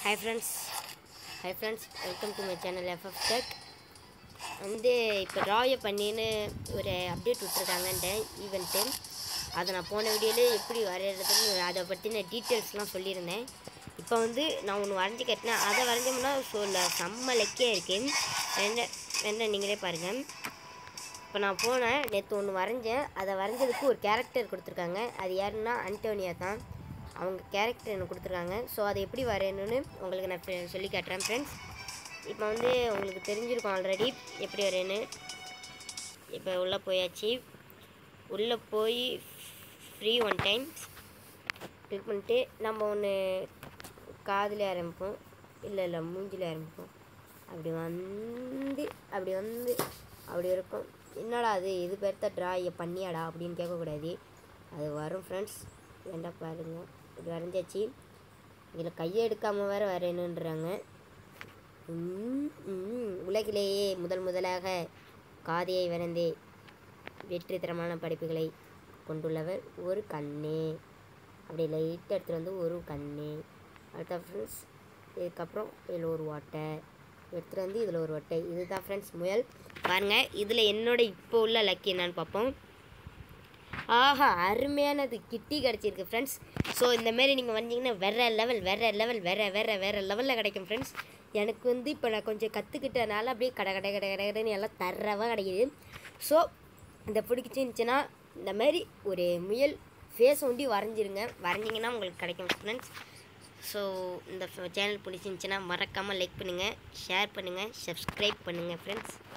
hi friends hi friends welcome to my channel FF tech வந்து இப்போ ட்ராயை பண்ணின்னு ஒரு அப்டேட் விட்ருக்காங்கன்ட்டு ஈவெண்ட்டு அதை நான் போன வீடியோவில் எப்படி வரைகிறதுன்னு அதை பற்றின டீட்டெயில்ஸ்லாம் சொல்லியிருந்தேன் இப்போ வந்து நான் ஒன்று வரைஞ்சி கட்டினேன் அதை வரைஞ்சோம்னா சொல்ல செம்ம லெக்கியாக இருக்குது ரெண்டு ரெண்டு நீங்களே பாருங்கள் இப்போ நான் போனேன் நேற்று ஒன்று வரைஞ்சேன் அதை வரைஞ்சதுக்கு ஒரு கேரக்டர் கொடுத்துருக்காங்க அது யாருன்னா அன்டோனியா தான் அவங்க கேரக்டர் எனக்கு கொடுத்துருக்காங்க ஸோ அதை எப்படி வரையணும்னு உங்களுக்கு நான் ஃப்ரெ- சொல்லி காட்டுறேன் ஃப்ரெண்ட்ஸ் இப்போ வந்து உங்களுக்கு தெரிஞ்சிருக்கும் ஆல்ரெடி எப்படி வரையன்னு இப்போ உள்ளே போயாச்சு உள்ளே போய் ஃப்ரீ ஒன் டைம் கிளிக் பண்ணிட்டு நம்ம ஒன்று காதில் ஆரம்பிப்போம் இல்லை இல்லை மூஞ்சில் ஆரம்பிப்போம் அப்படி வந்து அப்படி வந்து அப்படி இருக்கும் என்னடா அது இது பெருத்த ட்ராயை பண்ணியாடா அப்படின்னு கேட்கக்கூடாது அது வரும் ஃப்ரெண்ட்ஸ் வேண்டா பாருங்க இது வரைஞ்சாச்சு இதில் கையை எடுக்காமல் வேறு வரையணுன்றாங்க உம், உம், உலகிலேயே முதல் முதலாக காதியை வரைந்தே வெற்றித்தரமான படைப்புகளை கொண்டுள்ளவர் ஒரு கண்ணே அப்படி லைட்டாக எடுத்துகிட்டு வந்து ஒரு கண்ணே அடுத்த ஃப்ரெண்ட்ஸ் இதுக்கப்புறம் இதில் ஒரு ஓட்டை எடுத்துகிட்டு வந்து இதில் ஒரு ஓட்டை இதுதான் ஃப்ரெண்ட்ஸ் முயல் பாருங்கள் இதில் என்னோட இப்போ உள்ள லக்கி என்னன்னு பார்ப்போம் ஆஹா அருமையானது கிட்டி கிடச்சிருக்கு ஃப்ரெண்ட்ஸ் ஸோ இந்தமாரி நீங்கள் வந்தீங்கன்னா வேற லெவல் வேற லெவல் வேற வேற வேற லெவலில் கிடைக்கும் ஃப்ரெண்ட்ஸ் எனக்கு வந்து இப்போ நான் கொஞ்சம் கற்றுக்கிட்டனால அப்படியே கடை கடை கடை கடை கடைன்னு எல்லாம் தரவாக கிடைக்குது ஸோ இந்த பிடிச்சிருந்துச்சுன்னா இந்த மாதிரி ஒரு முயல் ஃபேஸ் ஒண்டி வரைஞ்சிருங்க வரைஞ்சிங்கன்னா உங்களுக்கு கிடைக்கும் ஃப்ரெண்ட்ஸ் ஸோ இந்த சேனல் பிடிச்சிருந்துச்சுன்னா மறக்காமல் லைக் பண்ணுங்கள் ஷேர் பண்ணுங்கள் சப்ஸ்கிரைப் பண்ணுங்கள் ஃப்ரெண்ட்ஸ்